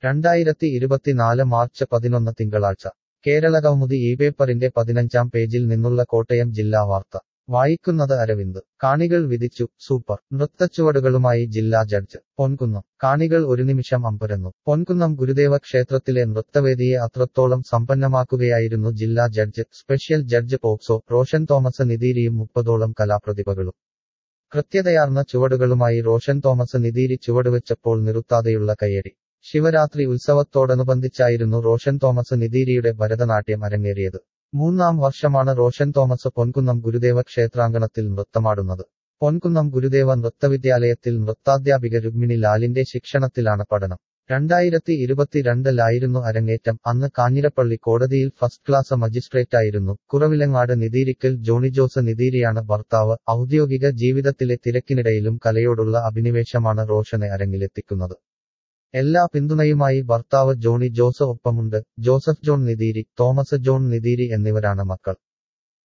രണ്ടായിരത്തി ഇരുപത്തിനാല് മാർച്ച് പതിനൊന്ന് തിങ്കളാഴ്ച കേരള കൗമുദി ഈ പേപ്പറിന്റെ പതിനഞ്ചാം പേജിൽ നിന്നുള്ള കോട്ടയം ജില്ലാ വാർത്ത വായിക്കുന്നത് അരവിന്ദ് കാണികൾ വിധിച്ചു സൂപ്പർ നൃത്തച്ചുവടുകളുമായി ജില്ലാ ജഡ്ജ് പൊൻകുന്നം കാണികൾ ഒരു നിമിഷം അമ്പരന്നു പൊൻകുന്നം ഗുരുദേവ ക്ഷേത്രത്തിലെ നൃത്തവേദിയെ അത്രത്തോളം സമ്പന്നമാക്കുകയായിരുന്നു ജില്ലാ judge special judge POCSO Roshan Thomas നിതീരിയും മുപ്പതോളം കലാപ്രതിഭകളും കൃത്യതയാർന്ന ചുവടുകളുമായി റോഷൻ തോമസ് നിതീരി ചുവടുവെച്ചപ്പോൾ നിറുത്താതെയുള്ള കയ്യടി ശിവരാത്രി ഉത്സവത്തോടനുബന്ധിച്ചായിരുന്നു റോഷൻ തോമസ് നിതീരിയുടെ ഭരതനാട്യം അരങ്ങേറിയത് മൂന്നാം വർഷമാണ് റോഷൻ തോമസ് പൊൻകുന്നം ഗുരുദേവ ക്ഷേത്രാങ്കണത്തിൽ നൃത്തമാടുന്നത് പൊൻകുന്നം ഗുരുദേവ നൃത്തവിദ്യാലയത്തിൽ നൃത്താധ്യാപിക രുക്മിണി ലാലിന്റെ ശിക്ഷണത്തിലാണ് പഠനം രണ്ടായിരത്തി ഇരുപത്തിരണ്ടിലായിരുന്നു അരങ്ങേറ്റം അന്ന് കാഞ്ഞിരപ്പള്ളി കോടതിയിൽ ഫസ്റ്റ് ക്ലാസ് മജിസ്ട്രേറ്റായിരുന്നു കുറവിലങ്ങാട് നിതീരിക്കൽ ജോണി ജോസ് നിതീരിയാണ് ഭർത്താവ് ഔദ്യോഗിക ജീവിതത്തിലെ തിരക്കിനിടയിലും കലയോടുള്ള അഭിനിവേശമാണ് റോഷനെ അരങ്ങിലെത്തിക്കുന്നത് എല്ലാ പിന്തുണയുമായി ഭർത്താവ് ജോണി ജോസ് ഒപ്പമുണ്ട് ജോസഫ് ജോൺ നിതീരി തോമസ് ജോൺ നിതീരി എന്നിവരാണ് മക്കൾ